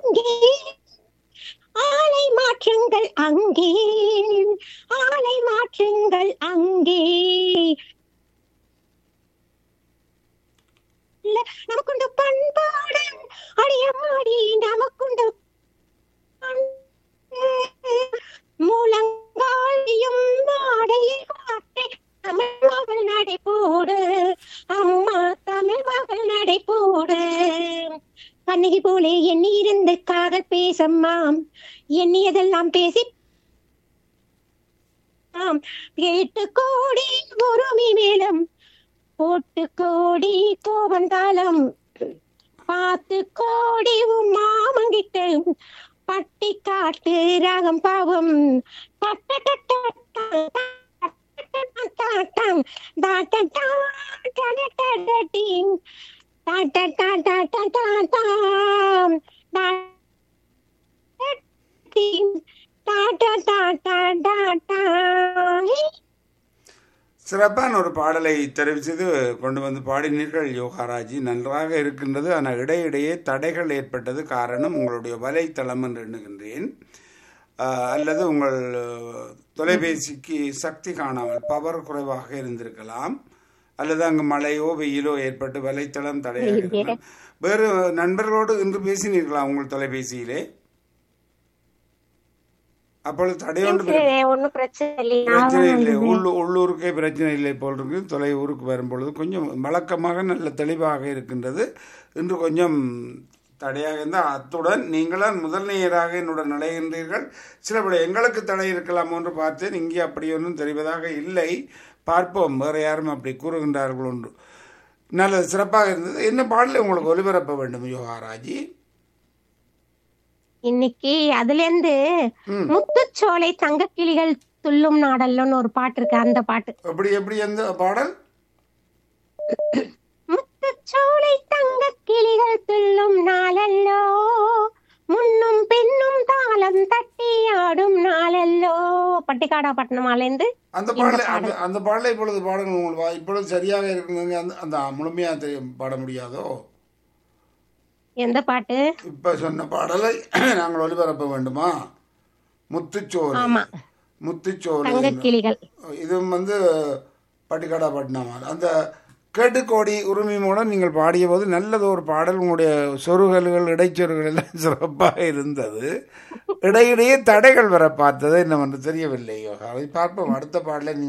அங்கே ஆலை மாற்றுங்கள் அங்கே ஆலை மாற்றுங்கள் அங்கே இல்ல, நமக்குண்டு பண்பாடு அடியமாடி நமக்குண்டு மூலங்காலியும் மாடையில் காட்டை தமிழ் மகள் நடை போடு அம்மா தமிழ் மகள் நடை போடு கண்ணகி போலே எண்ணி இருந்து காதல் பேசம்மாம் எண்ணியதெல்லாம் பேசி ஆம் எட்டு கோடி உருமி மேலும் போட்டு கோடி கோவந்தாளம் பார்த்து கோடி உன் மாமங்கிட்டு பட்டி காட்டு ராகம் பாவம் சிறப்பான ஒரு பாடலை தெரிவித்தது கொண்டு வந்து பாடினீர்கள் யோகாராஜி நன்றாக இருக்கின்றது ஆனால் இடையிடையே தடைகள் ஏற்பட்டது காரணம் உங்களுடைய வலைத்தளம் என்று எண்ணுகின்றேன் ஆஹ், அல்லது உங்கள் அஹ், தொலைபேசிக்கு சக்தி காணாமல் பவர் குறைவாக இருந்திருக்கலாம் அல்லது அங்கு மழையோ வெயிலோ ஏற்பட்டு வலைத்தளம் தடையாக இருக்கலாம் வேறு நண்பர்களோடு இன்று பேசினீர்களா உங்கள் தொலைபேசியிலே அப்பொழுது தடையொன்று ஒன்னும் பிரச்சனை பிரச்சனை இல்லை இல்லை உள்ளூ உள்ளூருக்கே பிரச்சனை இல்லை போல் இருக்கு தொலை ஊருக்கு வரும்பொழுது கொஞ்சம் வழக்கமாக நல்ல தெளிவாக இருக்கின்றது இன்று கொஞ்சம் தடையாக இருந்தால் அத்துடன் நீங்களும் முதல் நேயராக என்னுடன் நுழைகின்றீர்கள் சில விட எங்களுக்கு தடை இருக்கலாம் என்று பார்த்தேன் இங்கே அப்படி ஒன்றும் தெரிவதாக இல்லை பார்ப்போம் வேறு யாரும் அப்படி கூறுகின்றார்கள் ஒன்று நல்லது சிறப்பாக இருந்தது என்ன பாடலை உங்களுக்கு ஒலிபரப்ப வேண்டும் யோகாராஜி இன்னைக்கு அதுல இருந்து முத்துச்சோலை தங்க கிளிகள் துள்ளும் நாடல்லன்னு ஒரு பாட்டு இருக்கு அந்த பாட்டு எப்படி எப்படி எந்த பாடல் முத்துச்சோலை தங்க கிளிகள் துள்ளும் நாளல்லோ முன்னும் பின்னும் தாளம் தட்டி ஆடும் நாளல்லோ பட்டிக்காடா பட்டணமாலேருந்து அந்த பாடலை அந்த அந்த பாடலை இப்பொழுது பாடுங்க உங்களுக்கு வா- இப்பொழுது சரியாக இருக்குங்க அந்த அந்த முழுமையாக தெரியும் பாட முடியாதோ எந்த பாட்டு இப்ப சொன்ன பாடலை நாங்கள் ஒளிபரப்ப வேண்டுமா முத்துச்சோலை ஆமா. முத்துச்சோலை தங்க கிளிகள் இதுவும் வந்து பட்டிக்காடா பட்டினமா அந்த கேட்டுக்கோடி உரிமை மூலம் நீங்கள் பாடிய போது நல்லது ஒரு பாடல் உங்களுடைய சொருகல்கள் இடைச்சொருகள் எல்லாம் சிறப்பாக இருந்தது இடையிடையே தடைகள் வர பார்த்தது என்னவென்று தெரியவில்லை யோகா அதை பார்ப்போம் அடுத்த பாடலை நீங்கள்